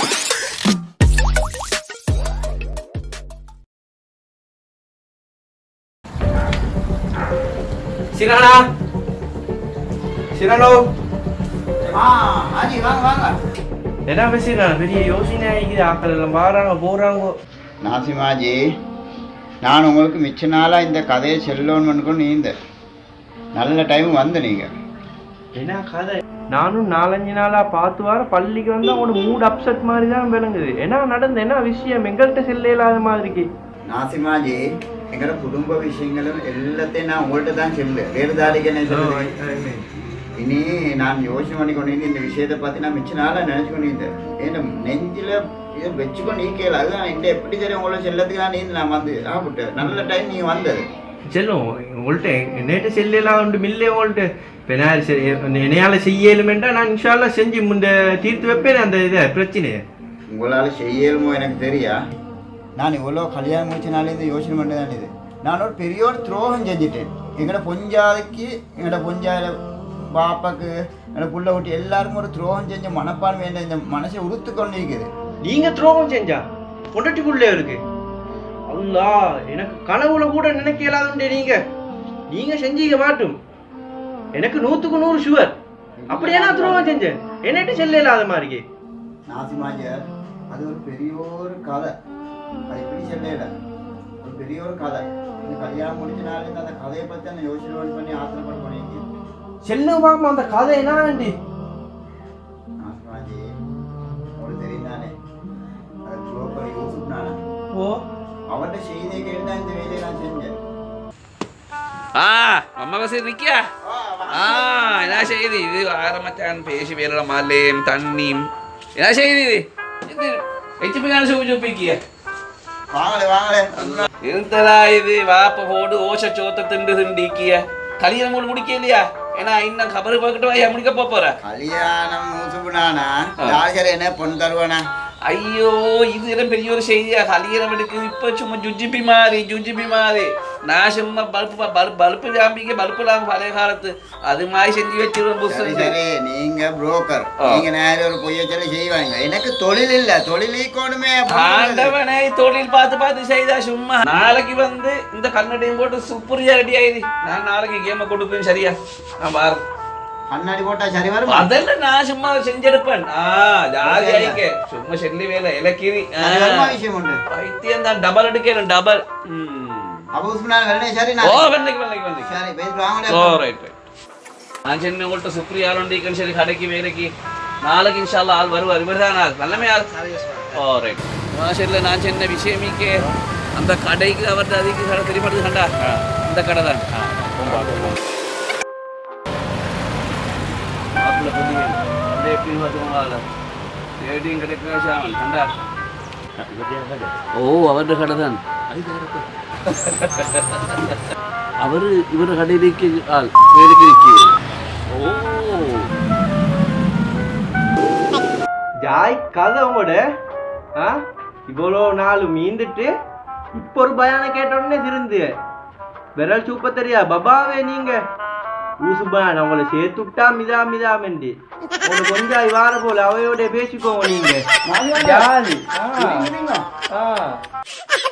சிரானா சிரானோ ஆ ஆஜி வாங்க வாங்க என்ன பேசுறான் பெரிய யோசனை ஆகிக்குது ஆக்கள் எல்லாம் வாராங்க போறாங்க நாசிமாஜி நான் உங்களுக்கு மிச்ச நாளாக இந்த கதையை செல்லோன்னு கொண்டு நீந்த நல்ல டைம் வந்து நீங்கள் என்ன கதை நானும் நாலஞ்சு நாளா பார்த்து வர பள்ளிக்கு வந்து அவங்களோட மூட் அப்செட் மாதிரி தான் விளங்குது என்ன நடந்து என்ன விஷயம் எங்கள்கிட்ட செல்ல இல்லாத மாதிரிக்கு நாசிமாஜி எங்களோட குடும்ப விஷயங்களும் எல்லாத்தையும் நான் உங்கள்கிட்ட தான் செல்லு வேறு தாரிக்கு என்ன சொல்லுது இனி நான் யோசனை பண்ணி கொண்டு இந்த விஷயத்தை பார்த்து நான் மிச்ச நாளாக நினச்சி கொண்டு இருந்தேன் ஏன்னா நெஞ்சில் இதை வச்சுக்கொண்டு நீக்கல அதுதான் இந்த எப்படி சரி உங்களை செல்லத்துக்கு நான் நீந்து நான் வந்து ஆப்பிட்டு நல்ல டைம் நீங்கள் வந்தது செல்லும் உங்கள்கிட்ட நேற்று செல்லாம் உண்டு மில்லே உங்கள்கிட்ட இப்போ நான் சரி, என்னையால செய்யலுமெண்டா நான் இன்ஷால்லா செஞ்சு முந்த தீர்த்து வைப்பேன் அந்த இதை பிரச்சனையை உங்களால் செய்யலுமோ எனக்கு தெரியா நான் இவ்வளோ கல்யாணம் முடிச்சனாலே இது யோசனை பண்ணதான் இது நான் ஒரு பெரிய ஒரு துரோகம் செஞ்சுட்டேன் எங்களோட பொஞ்சாதைக்கு எங்களோட பொஞ்சாத பாப்பாக்கு எங்களோட புள்ள ஊட்டி எல்லாருக்கும் ஒரு துரோகம் செஞ்ச மனப்பான்மை என்ற இந்த மனசை உறுத்து கொண்டு இருக்குது நீங்க துரோகம் செஞ்சா பொண்டட்டிக்குள்ளே இருக்கு அல்லா எனக்கு கனவுல கூட நினைக்க இயலாதுண்டே நீங்க நீங்க செஞ்சீங்க மாட்டும் எனக்கு நூத்துக்கு நூறு சுவர் அப்படியே நான் துரோகம் செஞ்சேன் என்னட்டு செல்ல இல்லாத மாதிரி நாசிமாஜர் அது ஒரு பெரிய ஒரு கதை அது எப்படி சொல்லல ஒரு பெரிய ஒரு கதை இந்த கல்யாணம் முடிச்சனால இந்த அந்த கதையை பற்றி அந்த யோசனை பண்ணி ஆத்திரப்பட பண்ணிங்க செல்லு பாமா அந்த கதை என்ன நாசிமாஜி உங்களுக்கு தெரியும் தானே அது புரோக்கர் யூசுப் நானே ஓ அவர்கிட்ட செய்தியை கேட்டு தான் இந்த வேலையை நான் செஞ்சேன் ஆ அம்மா பஸ் இருக்கியா ஆ என்ன செய்தி இது ஆரம்பிச்சான் பேசி வேற மலையும் தண்ணியும் என்ன செய்தி இது இது எச்சுப்பிக்கான சூப்பு சூப்பிக்கிய வாங்களே வாங்களே இருந்ததா இது வாப்ப போடு ஓச சோத்த திண்டு திண்டிக்கிய கல்யாணம் கூட முடிக்க இல்லையா ஏன்னா இன்னும் கபரு பார்க்கட்டு வாயா முடிக்க போப் போற கல்யாணம் மூசுப்பு நானா யார் என்ன பொண்ணு தருவானா ஐயோ இது எல்லாம் பெரிய ஒரு செய்தியா கல்யாணம் எடுக்குது இப்ப சும்மா ஜுஜிபி மாறி ஜுஜிபி மாறி நான் சும்மா பல்பு பல்பு பல்பு ஜாம்பிக்க பல்பு இல்லாம பழைய காலத்து அது மாதிரி செஞ்சு வச்சிருவேன் சரி புதுசு சரி நீங்க புரோக்கர் ஆ. நீங்க நேரம் ஒரு பொய்ய சொல்லி செய்வாங்க எனக்கு தொழில் இல்ல தொழில் ஈக்கோணுமே ஆண்டவனே தொழில் பார்த்து பார்த்து செய்தா சும்மா நாளைக்கு வந்து இந்த கண்ணடையும் போட்டு சூப்பரியா ரெடி ஆயிடுது நான் நாளைக்கு கேம கொடுப்பேன் சரியா நான் பாரு கண்ணாடி போட்டா சரி வரும் அதெல்லாம் நான் சும்மா செஞ்செடுப்பேன் ஆ ஜாதி ஆயிக்க சும்மா செல்லி வேலை இலக்கிரி சரி வருமா விஷயம் உண்டு பைத்தியம் தான் டபுள் எடுக்கிறேன் டபுள் அப்ப உஸ்மான் நான் வெள்ளை சரி ஓ நான் வெள்ளைக்கு வெள்ளைக்கு வெள்ளைக்கு சரி பேசிட்டு வாங்களே ஓ ரைட் ரைட் நான் சென்னை உங்கள்கிட்ட சுப்ரியாலுண்டிக்கன்னு சரி கடைக்கு வேலைக்கு நாளைக்கு இன்ஷால்லா ஆள் வருவார் இவர் தான் ஆள் நல்லமே ஆள் ஓ ரைட் மாஷல்ல நான் சென்ன விஷயமிக்கு அந்த கடைக்கு அவர்கிட்ட அதுக்கு கடை தெரியுமாட்டு கண்டா அந்த கடை தான் மாப்பிள்ள பொண்ணு அந்த எப்படி பார்த்துக்கோங்க தேடியும் கிடைக்க சாமன் கண்டா ஓ அவരുടെ கடை தான் அவரு இவരുടെ കടയിലേക്ക് ആൾ വേലക്ക് നിൽക്കുക ഓ ஜாய் கதை உங்களோட ஆ இவ்வளோ நாள் மீந்துட்டு இப்போ ஒரு பயான கேட்ட உடனே திருந்து விரல் சூப்ப தெரியா பபாவே நீங்க ஊசுபா நான் உங்களை சேர்த்து விட்டா மிதா மிதா மெண்டி உங்களை கொஞ்சம் வார போல அவையோட பேசிக்கோங்க நீங்க ஜாலி ஆ. ஆ